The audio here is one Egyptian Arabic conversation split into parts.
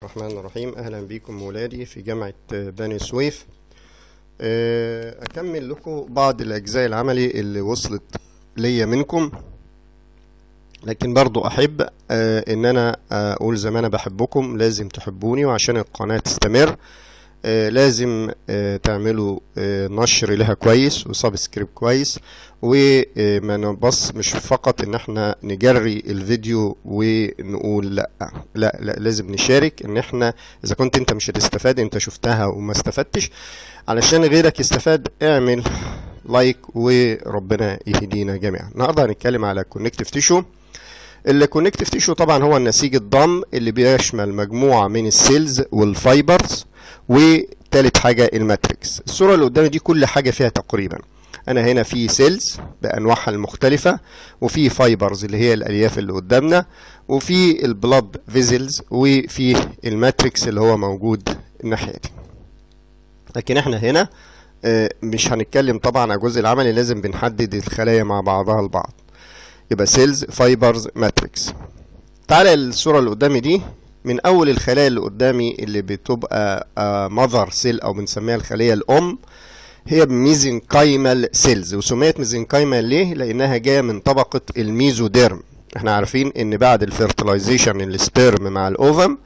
الرحمن الرحيم أهلا بكم ولادي في جامعة بني سويف آه، أكمل لكم بعض الأجزاء العملي اللي وصلت ليا منكم لكن برضو أحب آه، إن أنا أقول زي ما أنا بحبكم لازم تحبوني وعشان القناة تستمر آه، لازم آه، تعملوا آه، نشر لها كويس وسبسكريب كويس وما نبص مش فقط ان احنا نجري الفيديو ونقول لا لا لا لازم نشارك ان احنا اذا كنت انت مش هتستفاد انت شفتها وما استفدتش علشان غيرك يستفاد اعمل لايك وربنا يهدينا جميعا النهارده هنتكلم على كونكتيف تيشو الكونكتيف تيشو طبعا هو النسيج الضم اللي بيشمل مجموعه من السيلز والفايبرز وتالت حاجه الماتريكس الصوره اللي قدامي دي كل حاجه فيها تقريبا انا هنا في سيلز بانواعها المختلفه وفي فايبرز اللي هي الالياف اللي قدامنا وفي البلاد فيزلز وفي الماتريكس اللي هو موجود الناحيه دي لكن احنا هنا آه، مش هنتكلم طبعا على الجزء العملي لازم بنحدد الخلايا مع بعضها البعض يبقى سيلز فايبرز ماتريكس تعالى الصوره اللي قدامي دي من اول الخلايا اللي قدامي اللي بتبقى ماذر سيل او بنسميها الخليه الام هي ميزنكايمال سيلز وسميت ميزنكايمال ليه لانها جايه من طبقه الميزوديرم احنا عارفين ان بعد الفيرتلايزيشن السبيرم مع الاوفم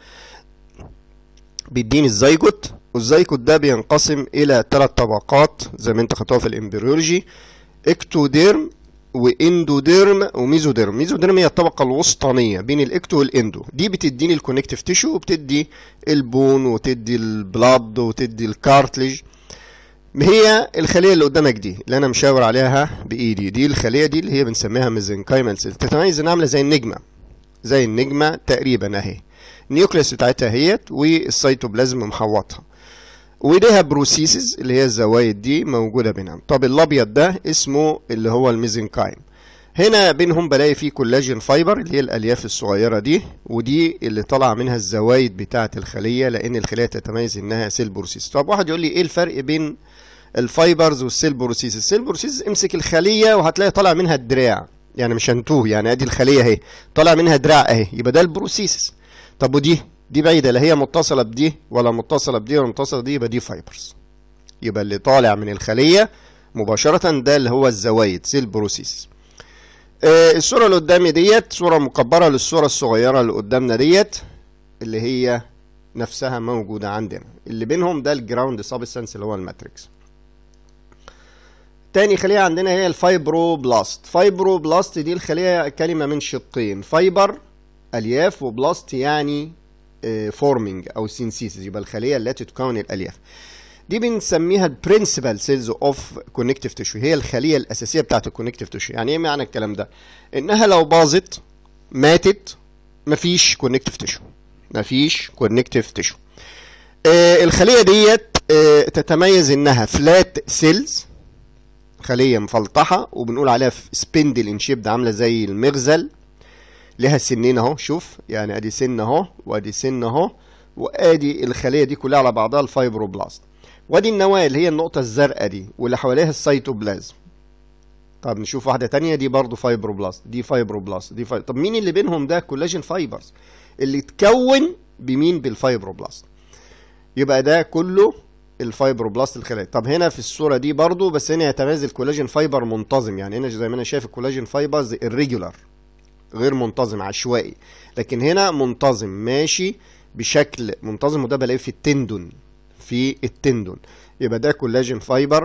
بيديني الزيجوت والزيجوت ده بينقسم الى ثلاث طبقات زي ما انت خدتوها في الامبريولوجي اكتوديرم واندوديرم وميزوديرم ميزوديرم هي الطبقه الوسطانيه بين الاكتو والاندو دي بتديني الكونكتيف تيشو وبتدي البون وتدي البلاد وتدي الكارتليج هي الخليه اللي قدامك دي اللي انا مشاور عليها بايدي دي الخليه دي اللي هي بنسميها ميزنكايمال سيل تتميز انها عامله زي النجمه زي النجمه تقريبا اهي النيوكليس بتاعتها اهيت والسيتوبلازم محوطها وليها بروسيسز اللي هي الزوايد دي موجوده بينهم طب الابيض ده اسمه اللي هو الميزنكايم هنا بينهم بلاقي فيه كولاجين فايبر اللي هي الالياف الصغيره دي ودي اللي طالعه منها الزوايد بتاعه الخليه لان الخليه تتميز انها سيل بروسيس طب واحد يقول لي ايه الفرق بين الفايبرز والسيل بروسيس السيل بروسيس امسك الخليه وهتلاقي طالع منها الدراع يعني مش هنتوه يعني ادي الخليه اهي طالع منها دراع اهي يبقى ده البروسيس طب ودي دي بعيده لا هي متصله بدي ولا متصله بدي ولا متصله بدي يبقى دي فايبرز يبقى اللي طالع من الخليه مباشره ده اللي هو الزوايد سيل بروسيس آه الصوره اللي قدامي ديت صوره مكبره للصوره الصغيره اللي قدامنا ديت اللي هي نفسها موجوده عندنا اللي بينهم ده الجراوند سبستانس اللي هو الماتريكس تاني خلية عندنا هي الفايبروبلاست فايبروبلاست دي الخلية كلمة من شقين فايبر ألياف وبلاست يعني فورمينج أو سينسيسز يبقى الخلية التي تكون الألياف دي بنسميها البرنسبل سيلز اوف كونكتيف تيشو هي الخليه الاساسيه بتاعت الكونكتيف تيشو يعني ايه معنى الكلام ده انها لو باظت ماتت مفيش كونكتيف تيشو مفيش كونكتيف تيشو آه الخليه ديت آه تتميز انها فلات سيلز خليه مفلطحه وبنقول عليها سبندل ان شيب عامله زي المغزل لها سنين اهو شوف يعني ادي سن اهو وادي سن اهو وادي الخليه دي كلها على بعضها الفايبروبلاست وادي النواه اللي هي النقطه الزرقاء دي واللي حواليها السيتوبلازم طب نشوف واحده تانية دي برضو فايبروبلاست دي فايبروبلاست دي فايبر. طب مين اللي بينهم ده كولاجين فايبرز اللي اتكون بمين بالفايبروبلاست يبقى ده كله الفايبروبلاست الخلايا طب هنا في الصوره دي برضو بس هنا يتميز الكولاجين فايبر منتظم يعني هنا زي ما انا شايف الكولاجين فايبرز الريجولار غير منتظم عشوائي لكن هنا منتظم ماشي بشكل منتظم وده بلاقيه في التندون في التندون يبقى ده كولاجين فايبر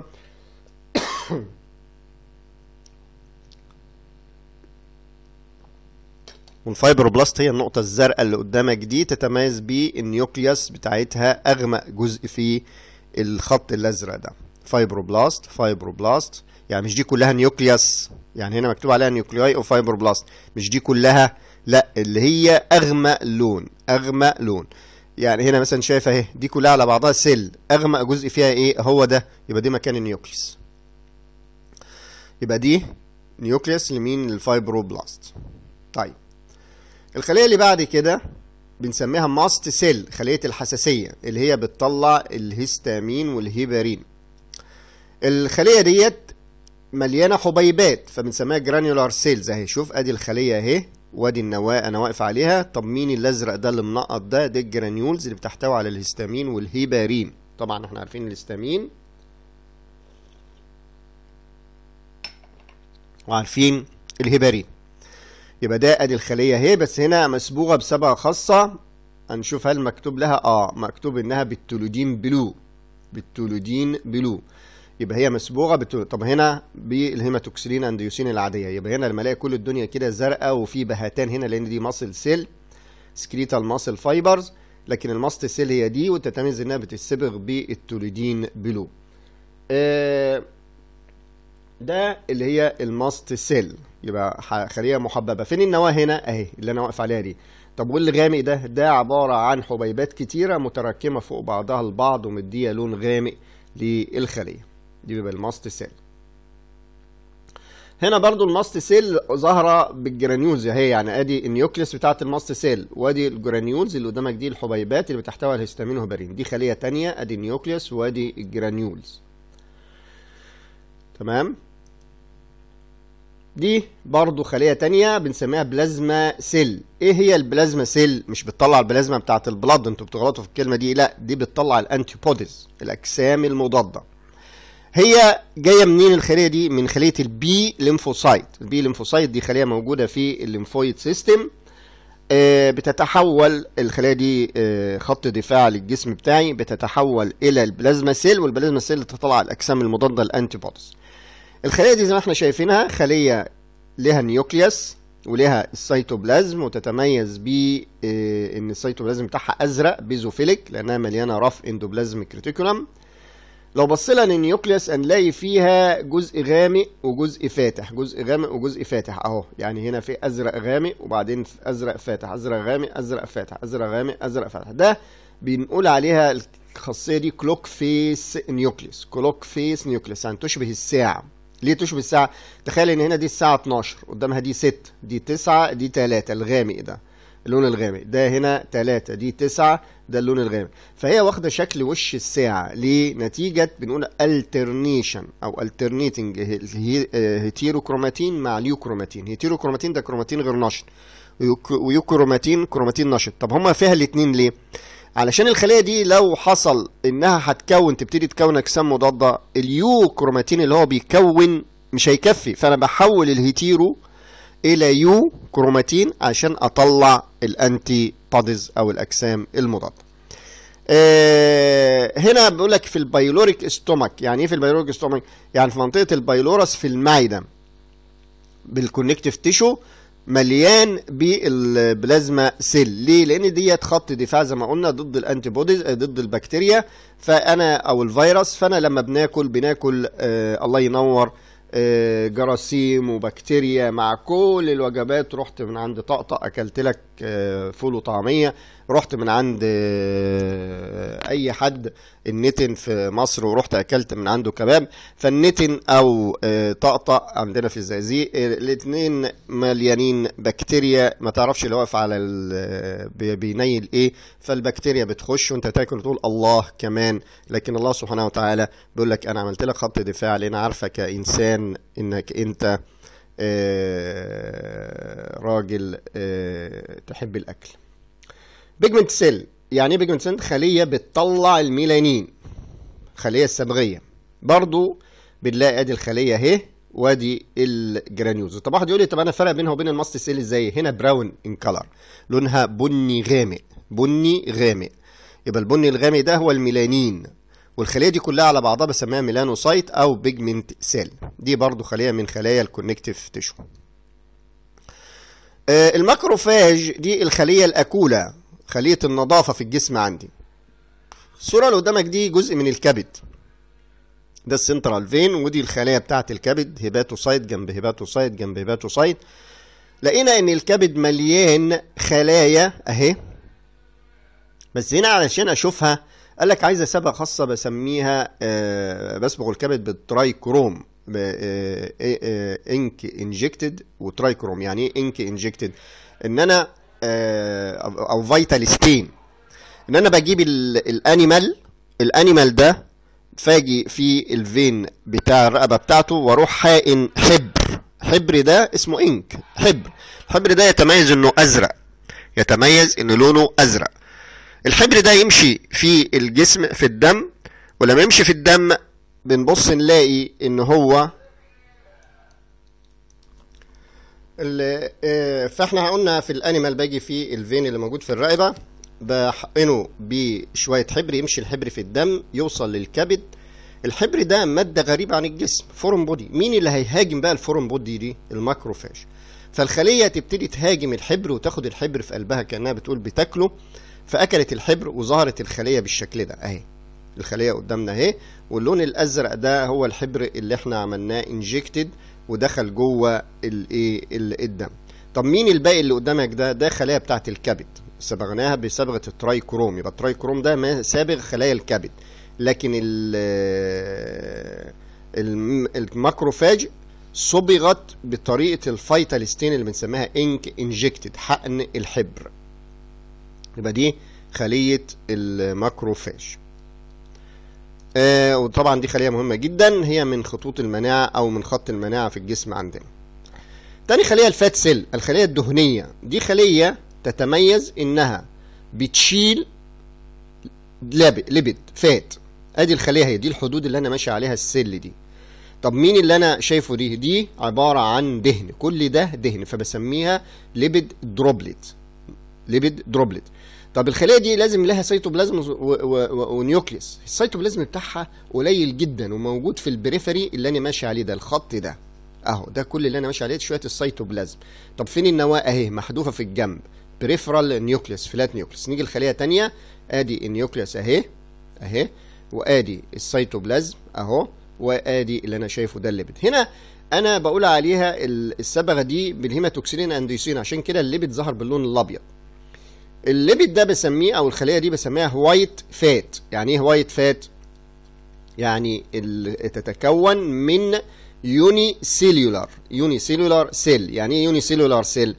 والفايبروبلاست هي النقطة الزرقاء اللي قدامك دي تتميز بالنيوكليوس بتاعتها أغمق جزء في الخط الأزرق ده فايبروبلاست فايبروبلاست يعني مش دي كلها نيوكليوس يعني هنا مكتوب عليها نيوكلياي او فايبروبلاست مش دي كلها لا اللي هي اغمق لون اغمق لون يعني هنا مثلا شايف اهي دي كلها على بعضها سيل اغمق جزء فيها ايه هو ده يبقى دي مكان النيوكليس يبقى دي نيوكليس لمين للفايبروبلاست طيب الخليه اللي بعد كده بنسميها ماست سيل خليه الحساسيه اللي هي بتطلع الهستامين والهيبارين الخليه ديت مليانه حبيبات فبنسميها جرانيولار سيلز اهي شوف ادي الخليه اهي وادي النواه انا واقف عليها طب مين الازرق ده اللي منقط ده دي الجرانيولز اللي بتحتوي على الهستامين والهيبارين طبعا احنا عارفين الهستامين وعارفين الهيبارين يبقى ده ادي الخليه اهي بس هنا مسبوغه بصبغه خاصه هنشوف هل مكتوب لها اه مكتوب انها بالتولودين بلو بالتولودين بلو يبقى هي مسبوغه بالتولو. طب هنا بالهيماتوكسلين انديوسين العاديه يبقى هنا لما الاقي كل الدنيا كده زرقاء وفي بهتان هنا لان دي ماسل سيل سكريتال ماسل فايبرز لكن الماست سيل هي دي وتتميز انها بتتصبغ بالتولودين بلو آه ده اللي هي الماست سيل يبقى خليه محببه فين النواه هنا اهي اللي انا واقف عليها دي طب واللي غامق ده ده عباره عن حبيبات كتيره متراكمه فوق بعضها البعض ومديه لون غامق للخليه دي بيبقى الماست سيل هنا برضو الماست سيل ظاهره بالجرانيولز اهي يعني ادي النيوكليس بتاعه الماست سيل وادي الجرانيولز اللي قدامك دي الحبيبات اللي بتحتوي على الهستامين وهبارين دي خليه تانية ادي النيوكليس وادي الجرانيولز تمام دي برضو خلية تانية بنسميها بلازما سيل ايه هي البلازما سيل مش بتطلع البلازما بتاعة البلاد انتوا بتغلطوا في الكلمة دي لا دي بتطلع الانتي بوديز الاجسام المضادة هي جايه منين الخليه دي من خليه البي ليمفوسايت البي ليمفوسايت دي خليه موجوده في الليمفويد سيستم آه بتتحول الخلايا دي آه خط دفاع للجسم بتاعي بتتحول الى البلازما سيل والبلازما سيل تطلع الاجسام المضاده الانتي بوديز الخليه دي زي ما احنا شايفينها خليه لها نيوكليوس ولها السيتوبلازم وتتميز ب ان السيتوبلازم بتاعها ازرق بيزوفيليك لانها مليانه رف اندوبلازم كريتيكولم لو بصينا للنيوكليوس هنلاقي فيها جزء غامق وجزء فاتح جزء غامق وجزء فاتح اهو يعني هنا في ازرق غامق وبعدين في ازرق فاتح ازرق غامق ازرق فاتح ازرق غامق ازرق فاتح ده بنقول عليها الخاصيه دي كلوك فيس نيوكليوس كلوك فيس نيوكليوس يعني تشبه الساعه ليه تشبه الساعه تخيل ان هنا دي الساعه 12 قدامها دي 6 دي 9 دي 3 الغامق ده اللون الغامق ده هنا 3 دي 9 ده اللون الغامق فهي واخده شكل وش الساعه ليه نتيجه بنقول alternation او alternating هيتيروكروماتين مع ليوكروماتين هيتيروكروماتين ده كروماتين غير نشط ويوكروماتين كروماتين نشط طب هما فيها الاثنين ليه علشان الخليه دي لو حصل انها هتكون تبتدي تكون اجسام مضاده اليو كروماتين اللي هو بيكون مش هيكفي فانا بحول الهيتيرو الى يو كروماتين عشان اطلع الانتي بوديز او الاجسام المضاده آه هنا بيقول لك في البايلوريك استومك يعني ايه في البايلوريك استومك يعني في منطقه البايلورس في المعده بالكونكتيف تيشو مليان بالبلازما سيل ليه لان ديت خط دفاع زي ما قلنا ضد الانتي بوديز ضد البكتيريا فانا او الفيروس فانا لما بناكل بناكل آه الله ينور آه جراثيم وبكتيريا مع كل الوجبات رحت من عند طقطق اكلت لك آه فول وطعميه رحت من عند اي حد النتن في مصر ورحت اكلت من عنده كباب فالنتن او طقطق عندنا في الزقازيق الاثنين مليانين بكتيريا ما تعرفش اللي واقف على بينيل ايه فالبكتيريا بتخش وانت تاكل تقول الله كمان لكن الله سبحانه وتعالى بيقول لك انا عملت لك خط دفاع لان عارفه كانسان انك انت راجل تحب الاكل بيجمنت سيل يعني ايه بيجمنت سيل خليه بتطلع الميلانين خليه الصبغيه برضو بنلاقي ادي الخليه اهي وادي الجرانيولز طب واحد يقول لي طب انا فرق بينها وبين الماست سيل ازاي هنا براون ان كلر لونها بني غامق بني غامق يبقى البني الغامق ده هو الميلانين والخليه دي كلها على بعضها بسميها ميلانوسايت او بيجمنت سيل دي برضو خليه من خلايا الكونكتيف تيشو آه الماكروفاج دي الخليه الاكوله خليه النظافه في الجسم عندي الصوره اللي قدامك دي جزء من الكبد ده السنترال فين ودي الخلايا بتاعه الكبد هيباتوسايت جنب هيباتوسايت جنب هيباتوسايت لقينا ان الكبد مليان خلايا اهي بس هنا علشان اشوفها قال لك عايزه صبغه خاصه بسميها آه بصبغ الكبد بالترايكروم آه آه انك انجكتد وترايكروم يعني ايه انك انجكتد ان انا او فيتال ستين ان انا بجيب الانيمال الانيمال ده فاجي في الفين بتاع الرقبه بتاعته واروح حائن حبر حبر ده اسمه انك حبر الحبر ده يتميز انه ازرق يتميز ان لونه ازرق الحبر ده يمشي في الجسم في الدم ولما يمشي في الدم بنبص نلاقي ان هو ال- آه، فاحنا قلنا في الانيمال باجي في الفين اللي موجود في الرقبه بحقنه بشويه حبر يمشي الحبر في الدم يوصل للكبد الحبر ده ماده غريبه عن الجسم فورم بودي مين اللي هيهاجم بقى الفورم بودي دي الماكروفاج فالخليه تبتدي تهاجم الحبر وتاخد الحبر في قلبها كانها بتقول بتاكله فاكلت الحبر وظهرت الخليه بالشكل ده اهي الخليه قدامنا اهي واللون الازرق ده هو الحبر اللي احنا عملناه انجكتد ودخل جوه الايه ال- الدم طب مين الباقي اللي قدامك ده ده خلايا بتاعه الكبد صبغناها بصبغه الترايكروم يبقى الترايكروم ده ما سابغ خلايا الكبد لكن ال الم- الماكروفاج صبغت بطريقه الفيتالستين اللي بنسميها انك انجكتد حقن الحبر يبقى دي خليه الماكروفاج آه وطبعا دي خليه مهمه جدا هي من خطوط المناعه او من خط المناعه في الجسم عندنا تاني خليه الفات سيل الخليه الدهنيه دي خليه تتميز انها بتشيل لب- لبد فات ادي الخليه هي دي الحدود اللي انا ماشي عليها السيل دي طب مين اللي انا شايفه دي دي عباره عن دهن كل ده دهن فبسميها ليبيد دروبلت ليبيد دروبلت طب الخليه دي لازم لها سيتوبلازم و- و- و- ونيوكليس السيتوبلازم بتاعها قليل جدا وموجود في البريفري اللي انا ماشي عليه ده الخط ده اهو ده كل اللي انا ماشي عليه شويه السيتوبلازم طب فين النواه اهي محذوفه في الجنب بريفرال نيوكليس فلات نيوكليس نيجي لخليه تانية ادي النيوكليس اهي اهي وادي السيتوبلازم اهو وادي اللي انا شايفه ده الليبيد هنا انا بقول عليها ال- الصبغه دي بالهيماتوكسيلين انديوسين عشان كده الليبيد ظهر باللون الابيض الليبيد ده بسميه او الخليه دي بسميها وايت فات يعني ايه وايت فات يعني ال- تتكون من يوني سيلولار يوني سيلولار سيل يعني ايه يوني سيلولار سيل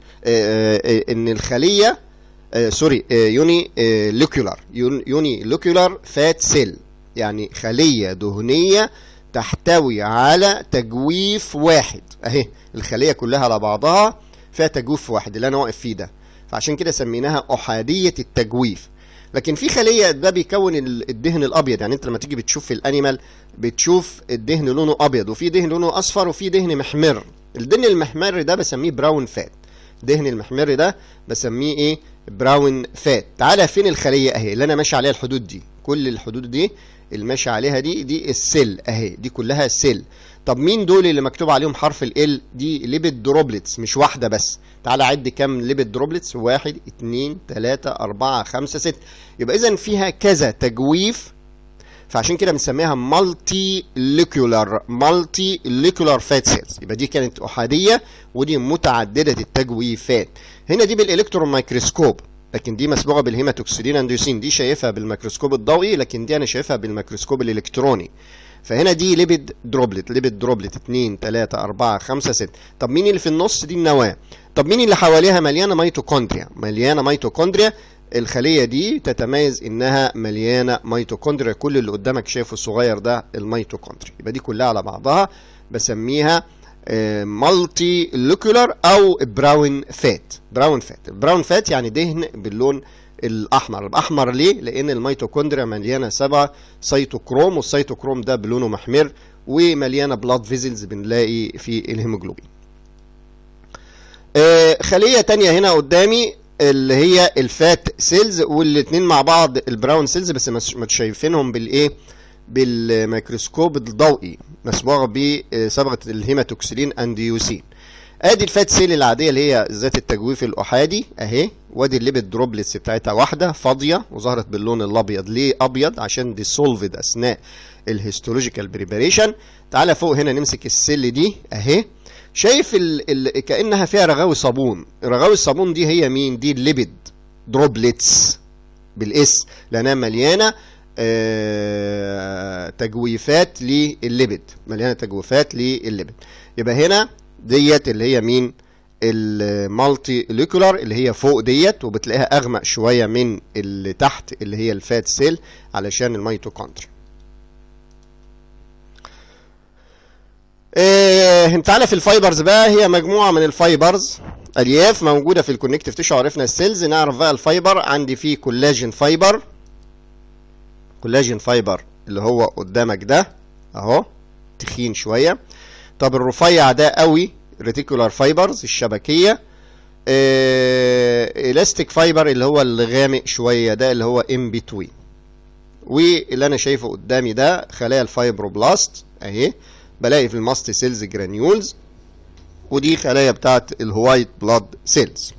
ان الخليه آه سوري آه يوني آه لوكيولار يون- يوني لوكيولار فات سيل يعني خليه دهنيه تحتوي على تجويف واحد اهي الخليه كلها على بعضها فيها تجويف واحد اللي انا واقف فيه ده فعشان كده سميناها احاديه التجويف لكن في خليه ده بيكون ال- الدهن الابيض يعني انت لما تيجي بتشوف في الانيمال بتشوف الدهن لونه ابيض وفي دهن لونه اصفر وفي دهن محمر الدهن المحمر ده بسميه براون فات دهن المحمر ده بسميه ايه براون فات تعالى فين الخليه اهي اللي انا ماشي عليها الحدود دي كل الحدود دي اللي ماشي عليها دي دي السيل اهي دي كلها سيل طب مين دول اللي مكتوب عليهم حرف ال دي ليبيد دروبلتس مش واحده بس تعالى عد كام ليبيد دروبلتس واحد اتنين تلاتة اربعة خمسة ست يبقى اذا فيها كذا تجويف فعشان كده بنسميها مالتي ليكولار مالتي ليكولار فات سيلز يبقى دي كانت احاديه ودي متعدده التجويفات هنا دي بالالكترون مايكروسكوب لكن دي مسبوغه بالهيماتوكسيدين اندوسين دي شايفها بالميكروسكوب الضوئي لكن دي انا شايفها بالميكروسكوب الالكتروني فهنا دي ليبيد دروبلت ليبيد دروبلت 2 3 4 5 6 طب مين اللي في النص دي النواه طب مين اللي حواليها مليانه ميتوكوندريا مليانه ميتوكوندريا الخليه دي تتميز انها مليانه ميتوكوندريا كل اللي قدامك شايفه الصغير ده الميتوكوندريا يبقى دي كلها على بعضها بسميها مالتي لوكولار او براون فات براون فات براون فات يعني دهن باللون الاحمر الاحمر ليه لان الميتوكوندريا مليانه سبعة سيتوكروم والسيتوكروم ده بلونه محمر ومليانه بلاد فيزلز بنلاقي في الهيموجلوبين آه، خليه تانية هنا قدامي اللي هي الفات سيلز والاتنين مع بعض البراون سيلز بس مش مش شايفينهم بالايه بالميكروسكوب الضوئي مصبوغه بصبغه الهيماتوكسيلين انديوسين ادي الفات سيل العاديه اللي هي ذات التجويف الاحادي اهي وادي الليبيد دروبلتس بتاعتها واحده فاضيه وظهرت باللون الابيض ليه ابيض عشان ديسولفد اثناء الهيستولوجيكال بريباريشن تعالى فوق هنا نمسك السيل دي اهي شايف ال... ال... كانها فيها رغاوي صابون رغاوي الصابون دي هي مين دي الليبيد دروبلتس بالاس لانها مليانه آه... تجويفات للليبيد مليانه تجويفات للليبيد يبقى هنا ديت اللي هي مين المالتي ليكولار اللي هي فوق ديت وبتلاقيها اغمق شويه من اللي تحت اللي هي الفات سيل علشان الميتوكوندريا إيه تعالى في الفايبرز بقى هي مجموعه من الفايبرز الياف موجوده في الكونكتيف تيشو عرفنا السيلز نعرف بقى الفايبر عندي فيه كولاجين فايبر كولاجين فايبر اللي هو قدامك ده اهو تخين شويه طب الرفيع ده قوي ريتيكولار فايبرز الشبكيه الاستيك فايبر اللي هو الغامق شويه ده اللي هو ان بتوين واللي انا شايفه قدامي ده خلايا الفايبروبلاست اهي بلاقي في الماست سيلز جرانيولز ودي خلايا بتاعت الهوايت بلاد سيلز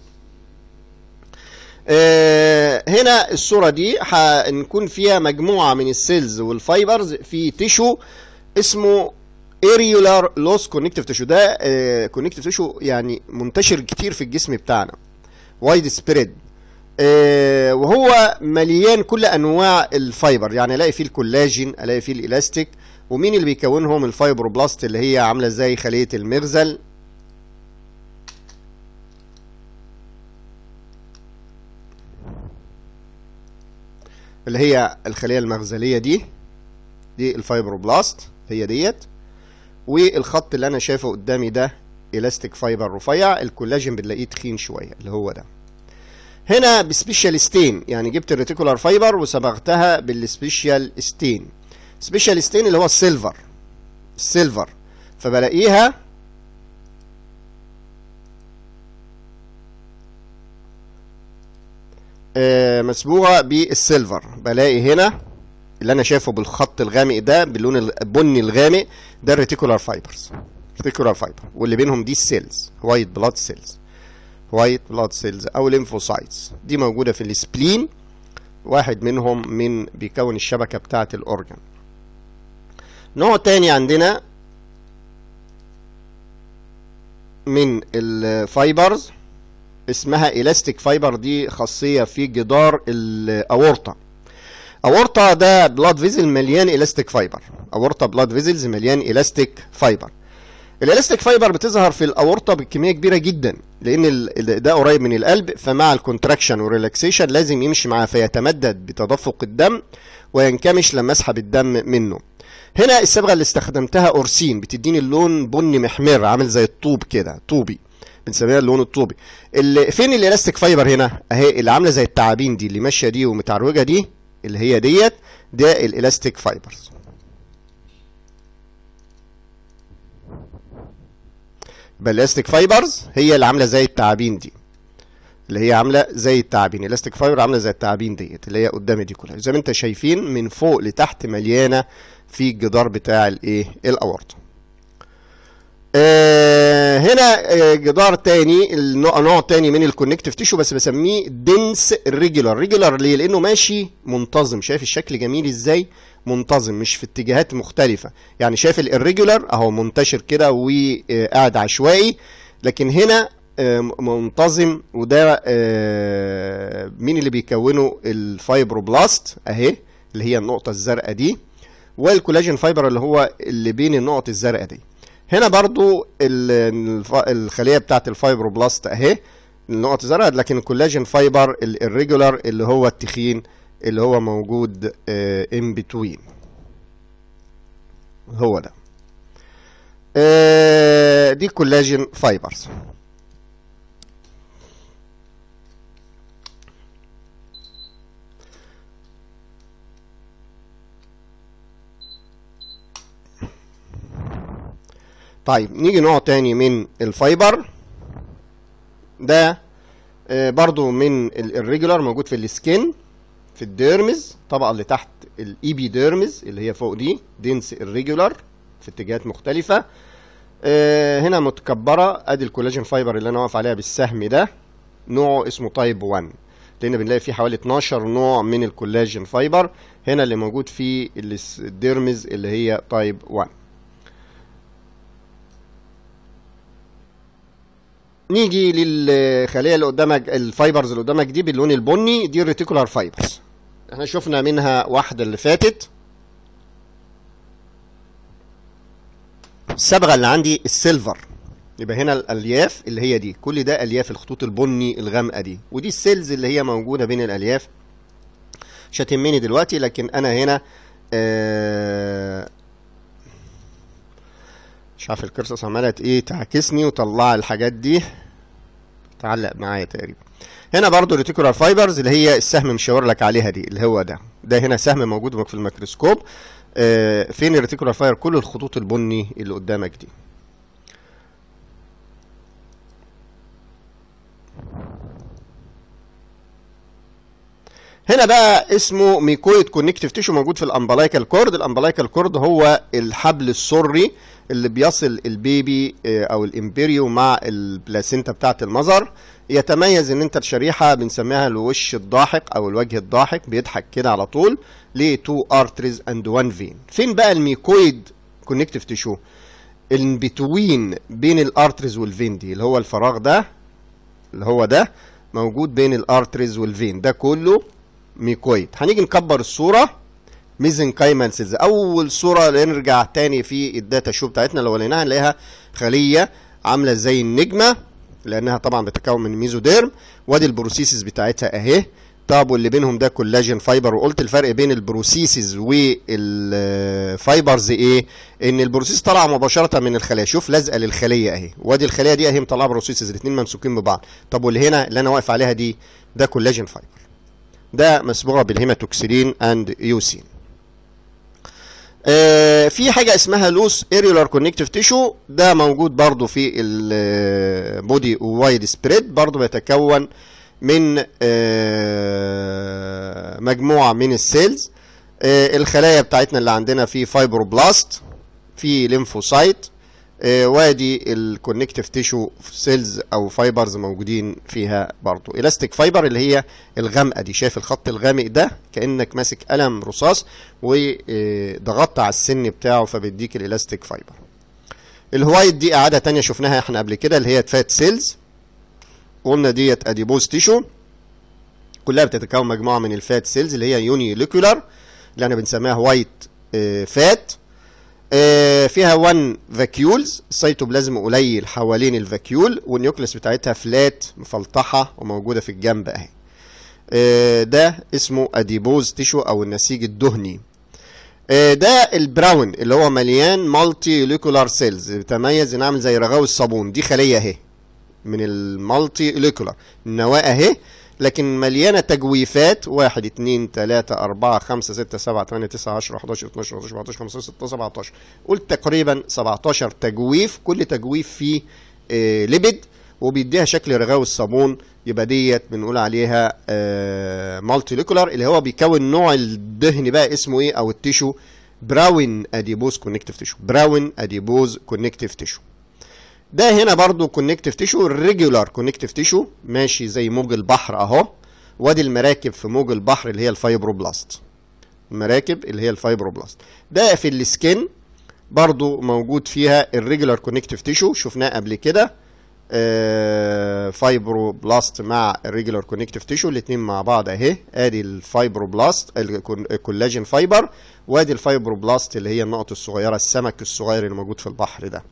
آه هنا الصورة دي هنكون فيها مجموعة من السيلز والفايبرز في تيشو اسمه اريولار لوس كونكتيف تيشو ده كونكتيف تيشو يعني منتشر كتير في الجسم بتاعنا وايد سبريد آه وهو مليان كل انواع الفايبر يعني الاقي فيه الكولاجين الاقي فيه الالاستيك ومين اللي بيكونهم الفايبروبلاست اللي هي عامله زي خليه المغزل اللي هي الخليه المغزليه دي دي الفايبروبلاست هي ديت والخط اللي انا شايفه قدامي ده الاستيك فايبر رفيع الكولاجين بنلاقيه تخين شويه اللي هو ده هنا بسبيشال ستين يعني جبت الريتيكولار فايبر وصبغتها بالسبيشال ستين سبيشال ستين اللي هو السيلفر السيلفر فبلاقيها آه مسبوغه بالسيلفر بلاقي هنا اللي انا شايفه بالخط الغامق ده باللون البني الغامق ده الريتيكولار فايبرز ريتيكولار فايبر واللي بينهم دي السيلز وايت بلاد سيلز وايت بلاد سيلز او ليمفوسايتس دي موجوده في السبلين واحد منهم من بيكون الشبكه بتاعه الاورجن نوع تاني عندنا من الفايبرز اسمها الاستيك فايبر دي خاصيه في جدار الاورطه اورطه ده بلاد فيزل مليان الاستيك فايبر اورطه بلاد فيزلز مليان الاستيك فايبر الالاستيك فايبر بتظهر في الاورطه بكميه كبيره جدا لان ده قريب من القلب فمع الكونتراكشن والريلاكسيشن لازم يمشي معاه فيتمدد بتدفق الدم وينكمش لما اسحب الدم منه هنا الصبغه اللي استخدمتها اورسين بتديني اللون بني محمر عامل زي الطوب كده طوبي بنسميها اللون الطوبي اللي فين الالاستيك فايبر هنا اهي اللي عامله زي التعابين دي اللي ماشيه دي ومتعرجه دي اللي هي ديت ده الالاستيك فايبرز يبقى الالاستيك فايبرز هي اللي عامله زي التعابين دي اللي هي عامله زي التعابين الاستيك فايبر عامله زي التعابين ديت اللي هي قدامي دي كلها زي ما انت شايفين من فوق لتحت مليانه في الجدار بتاع الايه الاورطه آه هنا آه جدار تاني النوع نوع تاني من الكونكتيف تيشو بس بسميه دنس ريجولار ريجولار ليه لانه ماشي منتظم شايف الشكل جميل ازاي منتظم مش في اتجاهات مختلفه يعني شايف الريجولار اهو منتشر كده وقاعد عشوائي لكن هنا آه منتظم وده آه مين اللي بيكونه الفايبروبلاست اهي اللي هي النقطه الزرقاء دي والكولاجين فايبر اللي هو اللي بين النقط الزرقاء دي هنا برضو الخليه بتاعت الفايبروبلاست اهي النقط الزرقاء لكن الكولاجين فايبر الريجولار اللي هو التخين اللي هو موجود ان بتوين هو ده دي كولاجين فايبرز طيب نيجي نوع تاني من الفايبر ده آه برضو من الريجولار موجود في السكين في الديرمز الطبقه اللي تحت الايبي ديرمز اللي هي فوق دي دنس الريجولار في اتجاهات مختلفه آه هنا متكبره ادي الكولاجين فايبر اللي انا واقف عليها بالسهم ده نوعه اسمه تايب 1 لان بنلاقي فيه حوالي 12 نوع من الكولاجين فايبر هنا اللي موجود في الديرمز اللي هي تايب 1 نيجي للخليه اللي قدامك الفايبرز اللي قدامك دي باللون البني دي الريتيكولار فايبرز احنا شفنا منها واحده اللي فاتت الصبغه اللي عندي السيلفر يبقى هنا الالياف اللي هي دي كل ده الياف الخطوط البني الغامقه دي ودي السيلز اللي هي موجوده بين الالياف مش هتهمني دلوقتي لكن انا هنا آه مش عارف القرصة عمالة ايه تعكسني وطلع الحاجات دي تعلق معايا تقريبا هنا برضو ريتيكولار فايبرز اللي هي السهم مشاور لك عليها دي اللي هو ده ده هنا سهم موجود في الميكروسكوب آه فين الريتيكولار فايبر كل الخطوط البني اللي قدامك دي هنا بقى اسمه ميكويد كونكتيف تيشو موجود في الامبلايكال كورد الامبلايكال كورد هو الحبل السري اللي بيصل البيبي او الامبريو مع البلاسينتا بتاعه المظهر يتميز ان انت الشريحه بنسميها الوش الضاحك او الوجه الضاحك بيضحك كده على طول ل 2 ارتريز اند 1 فين فين بقى الميكويد كونكتيف تيشو البتوين بين الارتريز والفين دي اللي هو الفراغ ده اللي هو ده موجود بين الارتريز والفين ده كله ميكويد هنيجي نكبر الصوره ميزنكايمال سيلز اول صوره نرجع تاني في الداتا شو بتاعتنا لو لقيناها نلاقيها خليه عامله زي النجمه لانها طبعا بتتكون من ميزوديرم وادي البروسيسز بتاعتها اهي طب واللي بينهم ده كولاجين فايبر وقلت الفرق بين البروسيسز والفايبرز ايه ان البروسيس طالعه مباشره من الخليه شوف لازقه للخليه اهي وادي الخليه دي اهي مطلعه بروسيسز الاثنين ممسوكين ببعض طب واللي هنا اللي انا واقف عليها دي ده كولاجين فايبر ده مسبوغه بالهيماتوكسيلين اند يوسين آه في حاجه اسمها لوس اريولار كونكتيف تيشو ده موجود برضو في البودي وايد سبريد برضو بيتكون من آه مجموعه من السيلز آه الخلايا بتاعتنا اللي عندنا في فايبروبلاست في ليمفوسايت آه وادي الكونكتيف تيشو سيلز او فايبرز موجودين فيها برضو الاستيك فايبر اللي هي الغامقه دي شايف الخط الغامق ده كانك ماسك قلم رصاص وضغطت على السن بتاعه فبيديك الالاستيك فايبر الهوايت دي اعاده تانية شفناها احنا قبل كده اللي هي فات سيلز قلنا ديت اديبوز تيشو كلها بتتكون مجموعه من الفات سيلز اللي هي يوني ليكولار اللي احنا بنسميها وايت فات فيها 1 فاكيولز السيتوبلازم قليل حوالين الفاكيول والنيوكليس بتاعتها فلات مفلطحه وموجوده في الجنب اهي ده اسمه اديبوز تيشو او النسيج الدهني ده البراون اللي هو مليان مالتي ليكولار سيلز بيتميز انه عامل زي رغاوي الصابون دي خليه اهي من المالتي ليكولار النواه اهي لكن مليانة تجويفات واحد اتنين تلاتة أربعة خمسة ستة سبعة تمانية تسعة عشرة حداشر اتناشر تلاتاشر أربعتاشر خمستاشر ستاشر سبعتاشر قلت تقريبا سبعتاشر تجويف كل تجويف فيه آه ليبيد وبيديها شكل رغاوي الصابون يبقى ديت بنقول عليها آه مالتي ليكولار اللي هو بيكون نوع الدهن بقى اسمه ايه او التيشو براون اديبوز كونكتيف تيشو براون اديبوز كونكتيف تيشو ده هنا برضو كونكتيف تيشو ريجولار كونكتيف تيشو ماشي زي موج البحر اهو وادي المراكب في موج البحر اللي هي الفايبروبلاست المراكب اللي هي الفايبروبلاست ده في السكين برضو موجود فيها الريجولار كونكتيف تيشو شفناه قبل كده آه فايبروبلاست مع الريجولار كونكتيف تيشو الاثنين مع بعض اهي ادي الفايبروبلاست الكولاجين فايبر وادي الفايبروبلاست اللي هي النقط الصغيره السمك الصغير اللي موجود في البحر ده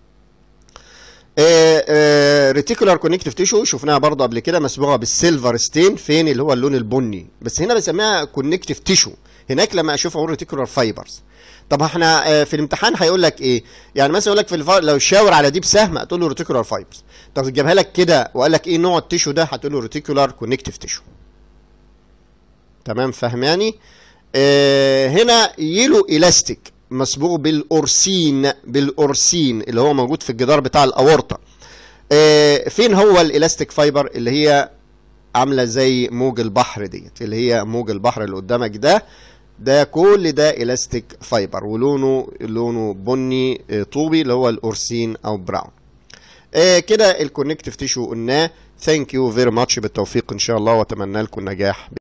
ريتيكولار كونكتيف تيشو شفناها برضه قبل كده مسبوغه بالسيلفر ستين فين اللي هو اللون البني بس هنا بسميها كونكتيف تيشو هناك لما اشوف اقول ريتيكولار فايبرز طب احنا في الامتحان هيقول لك ايه يعني مثلا يقول لك في الفا... لو شاور على دي بسهم هتقول له ريتيكولار فايبرز طب جابها لك كده وقال لك ايه نوع التيشو ده هتقول له ريتيكولار كونكتيف تيشو تمام فهماني اه هنا يلو الاستيك مسبوق بالأورسين بالأورسين اللي هو موجود في الجدار بتاع الأورطة آه فين هو الإلاستيك فايبر اللي هي عاملة زي موج البحر ديت اللي هي موج البحر اللي قدامك ده ده كل ده إلاستيك فايبر ولونه لونه بني آه طوبي اللي هو الأورسين أو براون آه كده الكونكتيف تيشو قلناه ثانك يو فيري ماتش بالتوفيق إن شاء الله وأتمنى لكم النجاح